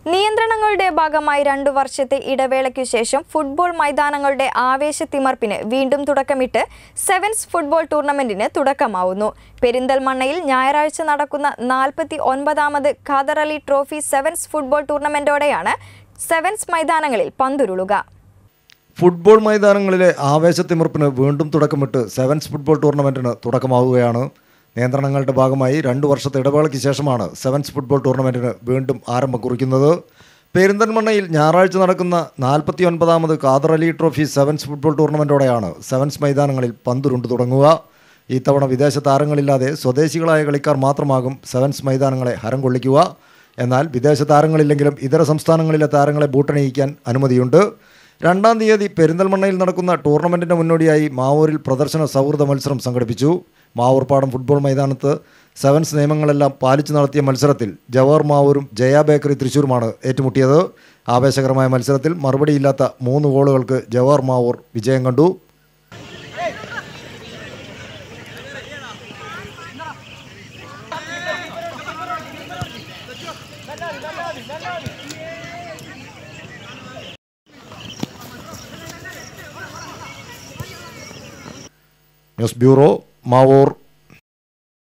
നിയന്ത്രണങ്ങളുടെ ഭാഗമായി രണ്ടു വർഷത്തെ ഇടവേളയ്ക്കു ശേഷം ഫുട്ബോൾ മൈതാനങ്ങളുടെ ആവേശത്തിമർപ്പിന് വീണ്ടും തുടക്കമിട്ട് സെവൻസ് ഫുട്ബോൾ ടൂർണമെന്റിന് തുടക്കമാവുന്നു പെരിന്തൽമണ്ണയിൽ ഞായറാഴ്ച നടക്കുന്ന നാൽപ്പത്തി ഒൻപതാമത് Khader Ali trophy sevens football ടൂർണമെന്റോടെയാണ് സെവൻസ് മൈതാനങ്ങളിൽ പന്തുരുളുക ഫുട്ബോൾ മൈതാനങ്ങളിലെ ആവേശത്തിമിർപ്പിന് വീണ്ടും തുടക്കമിട്ട് സെവൻസ് ഫുട്ബോൾ ടൂർണമെന്റിന് തുടക്കമാവുകയാണ് നിയന്ത്രണങ്ങളുടെ ഭാഗമായി രണ്ടു വർഷത്തെ ഇടവേളയ്ക്ക് ശേഷമാണ് സെവൻസ് ഫുട്ബോൾ ടൂർണമെന്റിന് വീണ്ടും ആരംഭം കുറിക്കുന്നത് പെരിന്തൽമണ്ണയിൽ ഞായറാഴ്ച നടക്കുന്ന നാൽപ്പത്തി ഒൻപതാമത് Khader Ali trophy sevens football ടൂർണമെന്റോടെയാണ് സെവൻസ് മൈതാനങ്ങളിൽ പന്തുരുണ്ട് തുടങ്ങുക ഇത്തവണ വിദേശ താരങ്ങളില്ലാതെ സ്വദേശികളായ കളിക്കാർ മാത്രമാകും സെവൻസ് മൈതാനങ്ങളെ ഹരം കൊള്ളിക്കുക എന്നാൽ വിദേശ താരങ്ങളില്ലെങ്കിലും ഇതര സംസ്ഥാനങ്ങളിലെ താരങ്ങളെ ബൂട്ടണിയിക്കാൻ അനുമതിയുണ്ട് രണ്ടാം തീയതി പെരിന്തൽമണ്ണയിൽ നടക്കുന്ന ടൂർണമെൻറ്റിൻ്റെ മുന്നോടിയായി മാവൂരിൽ പ്രദർശന സൗഹൃദ മത്സരം സംഘടിപ്പിച്ചു മാവൂർപ്പാടം ഫുട്ബോൾ മൈതാനത്ത് സെവൻസ് നിയമങ്ങളെല്ലാം പാലിച്ചു നടത്തിയ മത്സരത്തിൽ ജവഹർ മാവൂരും ജയ ബേക്കറി തൃശ്ശൂരുമാണ് ഏറ്റുമുട്ടിയത് ആവേശകരമായ മത്സരത്തിൽ മറുപടിയില്ലാത്ത മൂന്ന് ഗോളുകൾക്ക് ജവഹർ മാവൂർ വിജയം കണ്ടു ന്യൂസ് ബ്യൂറോ മാവൂർ